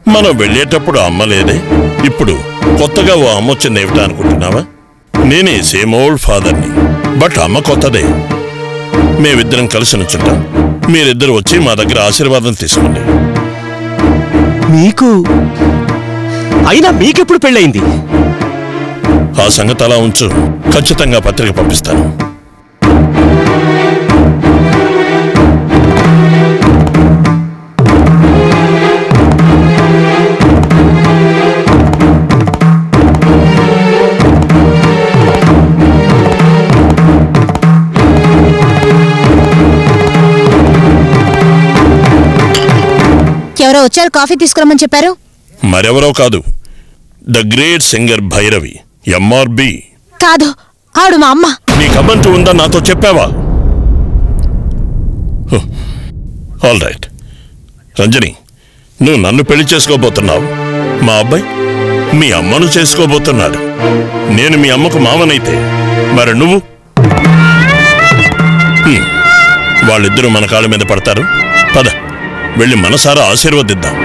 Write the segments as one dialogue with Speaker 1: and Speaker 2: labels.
Speaker 1: మనం వెళ్ళేటప్పుడు అమ్మ లేదే ఇప్పుడు కొత్తగా ఓ అమ్మ వచ్చింది ఏమిటా అనుకుంటున్నావా నేనే సేమ్ ఓల్డ్ ఫాదర్ని బట్ అమ్మ కొత్తదే మేమిద్దరం కలిసి నుంచుంటాం మీరిద్దరు వచ్చి మా దగ్గర ఆశీర్వాదం తీసుకోండి
Speaker 2: మీకు అయినా మీకెప్పుడు పెళ్ళయింది
Speaker 1: ఆ సంగతి అలా ఉంచు ఖచ్చితంగా పత్రిక పంపిస్తాను
Speaker 3: ఎవరో వచ్చారు కాఫీ తీసుకురమ్మని చెప్పారు
Speaker 1: మరెవరో కాదు the great singer Bhairavi MRB
Speaker 3: కాదు ఆవిడ మా అమ్మ
Speaker 1: నీకమ్మంటూ ఉందా నాతో చెప్పావా ఆల్ రైట్ రంజని నువ్వు నన్ను పెళ్లి చేసుకోబోతున్నావు మా అబ్బాయి మీ అమ్మను చేసుకోబోతున్నాడు నేను మీ అమ్మకు మామనైతే మరి నువ్వు హ్మ్. వాళ్ళిద్దరూ మన కాళ్ళ మీద పడతారు పద వెళ్ళి మనసారా ఆశీర్వదిద్దాం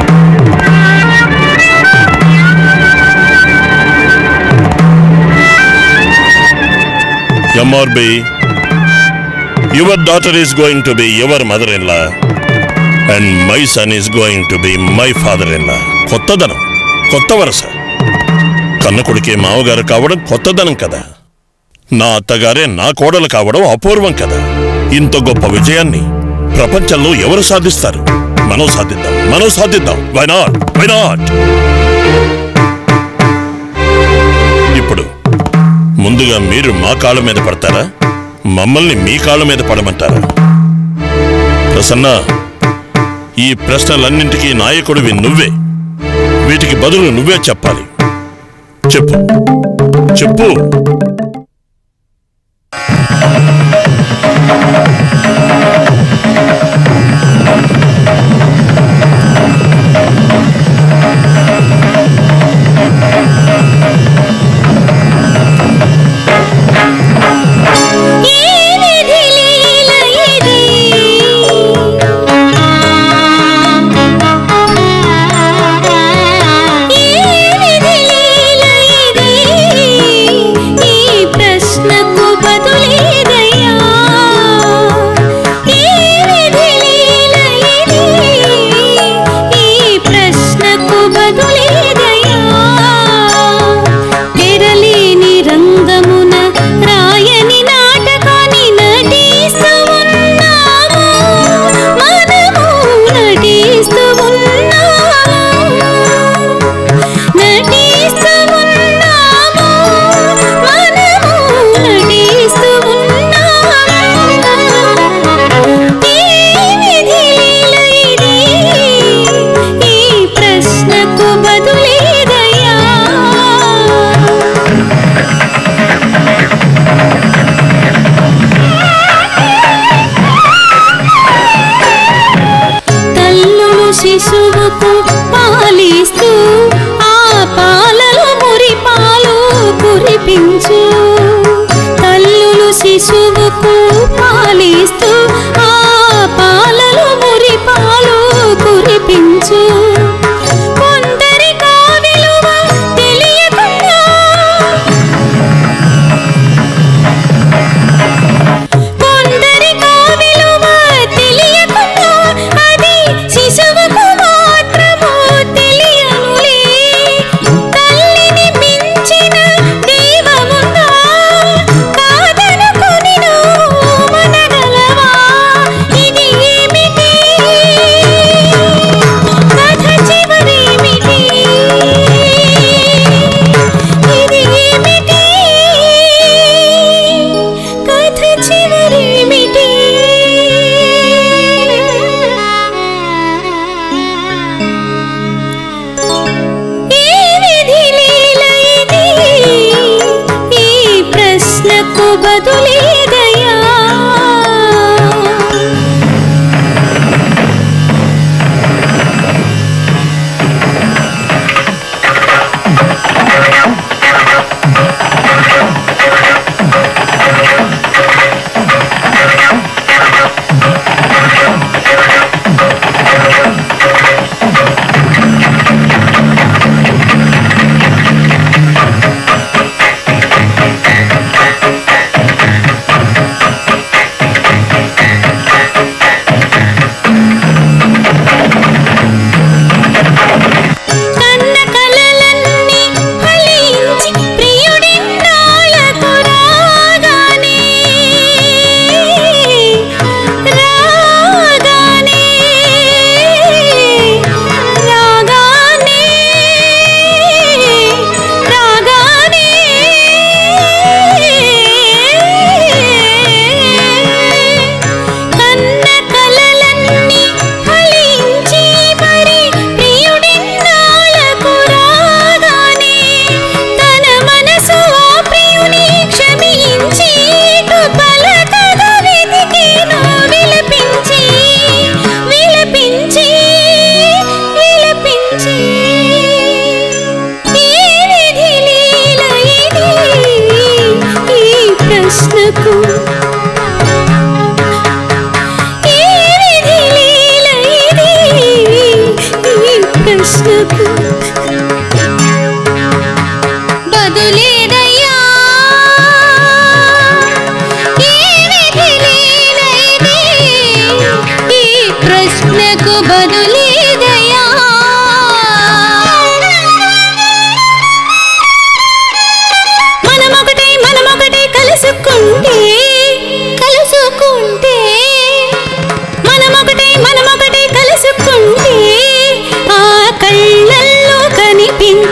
Speaker 1: MRB your daughter is going to be your mother in law and my son is going to be my father in law కొత్తదనం కొత్త వరస కన్న కొడుకే మావగారు కావడం కొత్తదనం కదా నా అత్తగారే నా కోడలు కావడం అపూర్వం కదా ఇంత గొప్ప విజయాన్ని ప్రపంచంలో ఎవరు సాధిస్తారు మనం సాధిద్దాం మనం సాధిద్దాం వై నాట్ వై నాట్ ఇప్పుడు ముందుగా మీరు మా కాళ్ళ మీద పడతారా మమ్మల్ని మీ కాళ్ళ మీద పడమంటారా ప్రసన్న ఈ ప్రశ్నలన్నింటికీ నాయకుడివి నువ్వే వీటికి బదులు నువ్వే చెప్పాలి చెప్పు చెప్పు
Speaker 4: ఈ ప్రశ్నకు బదులేదయ్యా ఈ విధి లీల ఇది ఈ ప్రశ్నకు బదులేదయ్యా తెరలేని రంగమున రాయని నాటకాన్ని నటిస్తూ ఉన్నాము మనము నటిస్తూ ఉన్నాము నటిస్తూ ఉన్నాము మనము నటిస్తూ ఉన్నాము ఈ విధి లీల ఇది ఈ ప్రశ్నకు బదులేదయ్యా తల్లులు శిశువుకు పాలిస్తూ ఆ పాలలో మురి పాలు కురిపించు తల్లులు శిశువుకు పాలిస్తూ ఆ పాలలో మురి పాలు కురిపించు కొందరికా విలువ తెలియకుండా కొందరికా విలువ తెలియకుండా అది శిశువుకు మాత్రము తెలియనులే తల్లిని మించిన దైవముందా కాదనుకొని నువ్వు మనగలవా ఇది ఏమిటి కథ చివరేమిటి ఇది ఏమిటి కథ చివరేమిటి ఈ విధి లీల ఇది ఈ ప్రశ్నకు బదులేదయ్యా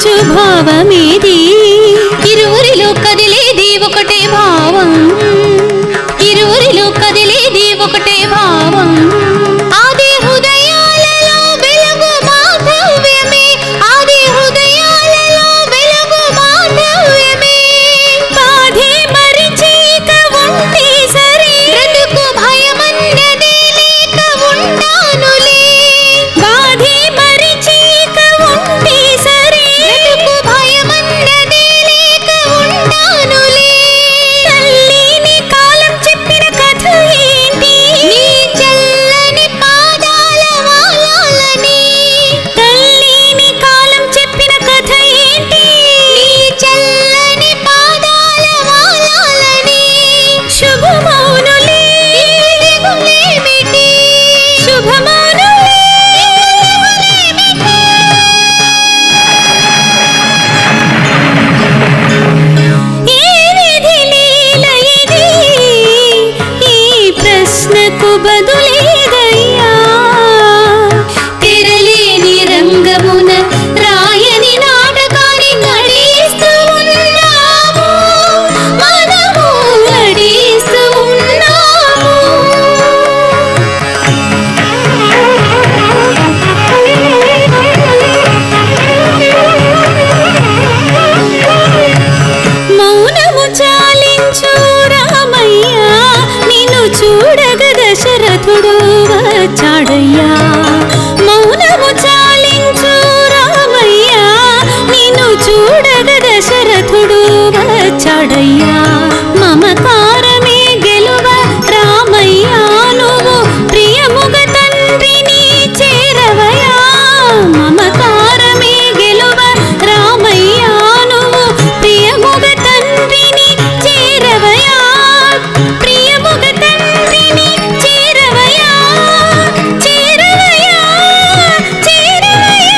Speaker 4: తలచు భావమేది ఇరువురిలో కదిలేది ఒకటే భావం ఇరువురిలో కదిలేది ఒకటే భావం ఆది హృదయాలలో వెలుగు మాధవ్యమే ఆది హృదయాలలో వెలుగు మాధవ్యమే బాధే మరిచేక ఉంటే సరే బ్రతుకు భయమన్నదే లేక ఉంటానులే బాధే మరిచేక ఉంటే సరే బ్రతుకు భయమన్నదే లేక ఉంటానులే తల్లిని కాలం చెప్పిన కథ ఏంటి నీ చల్లని పాదాల వాలాలని తల్లిని కాలం చెప్పిన కథ ఏంటి నీ చల్లని పాదాల వాలాలని శుభమౌనులే దిగులేమిటి శుభమౌనులే దిగులేమిటి ఏ విధి లీల ఇది ఈ ప్రశ్నకు బదులేదయ్యా తెరలేని రంగమున రాయని నాటకాన్ని నడిస్తూ ఉన్నాము మనము నడిస్తూ ఉన్నాము మౌనము చాలించు రామయ్య నిన్ను చూడగ దశరథుడు వచ్చాడయ్యా మౌనము చాలించు రామయ్య నిన్ను చూడగ దశరథుడు వచ్చాడయ్యా మమకారమే గెలువ రామయ్య నువ్వు ప్రియముగ తండ్రిని చేరవయా మమకారమే గెలువ రామయ్య నువ్వు ప్రియముగ తండ్రిని చేరవయా ప్రియముగ తండ్రిని చేరవయా చేరవయా చేరవయా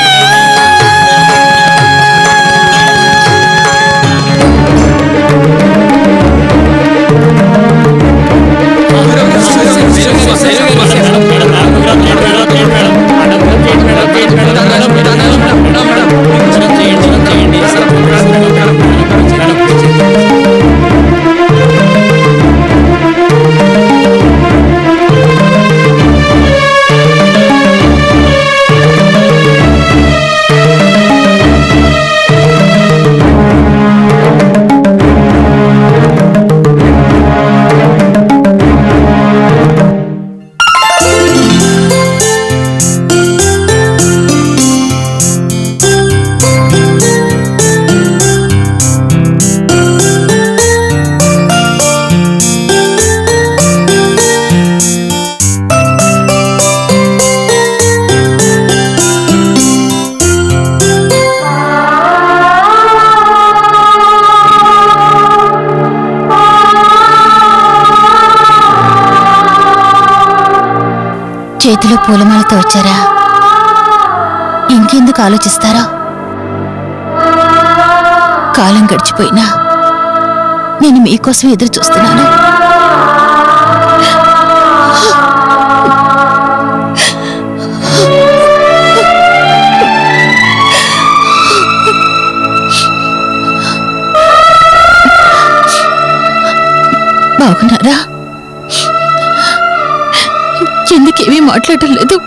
Speaker 3: చేతిలో పూలమాలతో వచ్చారా ఇంకెందుకు ఆలోచిస్తారా కాలం గడిచిపోయినా నేను మీకోసం ఎదురు చూస్తున్నాను బాగున్నారా ఎందుకేమీ మాట్లాడటం లేదు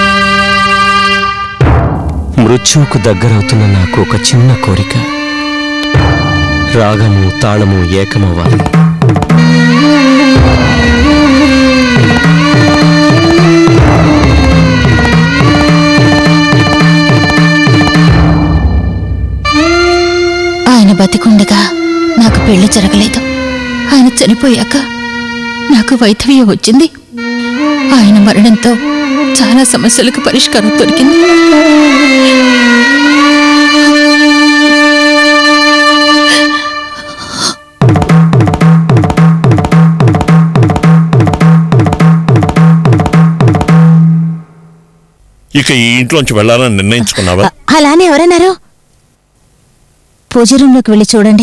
Speaker 2: మృత్యువుకు దగ్గరవుతున్న నాకు ఒక చిన్న కోరిక రాగము తాళము ఏకమవ్వాలి
Speaker 3: ఆయన బతికుండగా నాకు పెళ్లి జరగలేదు ఆయన చనిపోయాక నాకు వైధవ్యం వచ్చింది ఆయన మరణంతో చాలా సమస్యలకు పరిష్కారం దొరికింది
Speaker 1: ఇక ఈ ఇంట్లోంచి వెళ్ళాలని నిర్ణయించుకున్నావా
Speaker 3: అ- అలానే ఎవరన్నారు పూజ రూమ్లోకి వెళ్ళి చూడండి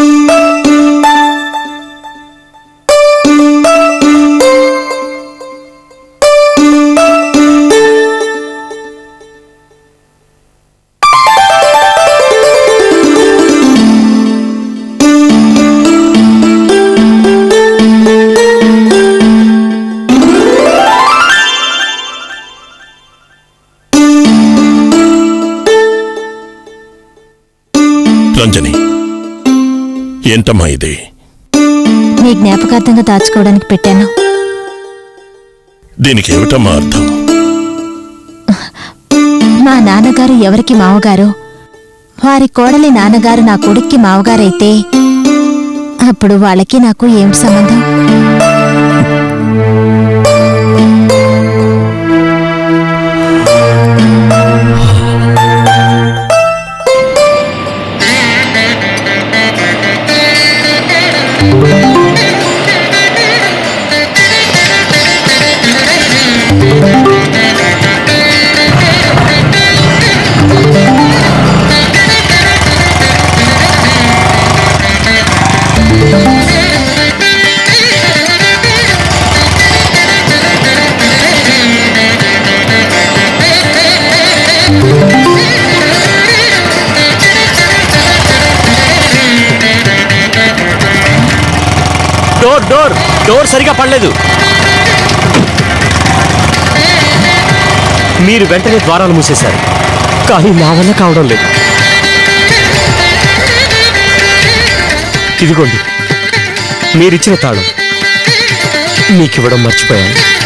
Speaker 1: రంజని ఏంటమ్మా ఇది
Speaker 3: మీ జ్ఞాపకార్థంగా దాచుకోవడానికి పెట్టాను
Speaker 1: దీనికి ఏమిటమ్మా అర్థం
Speaker 3: మా నాన్నగారు ఎవరికి మావగారు వారి కోడలి నాన్నగారు నా కొడుక్కి మావగారైతే అప్పుడు వాళ్ళకి నాకు ఏం సంబంధం
Speaker 2: డోర్ డోర్ డోర్ సరిగా పడలేదు మీరు వెంటనే ద్వారాలు మూసేశారు కానీ నా వల్ల కావడం లేదు ఇదిగోండి మీరిచ్చిన తాళం మీకివ్వడం మర్చిపోయాను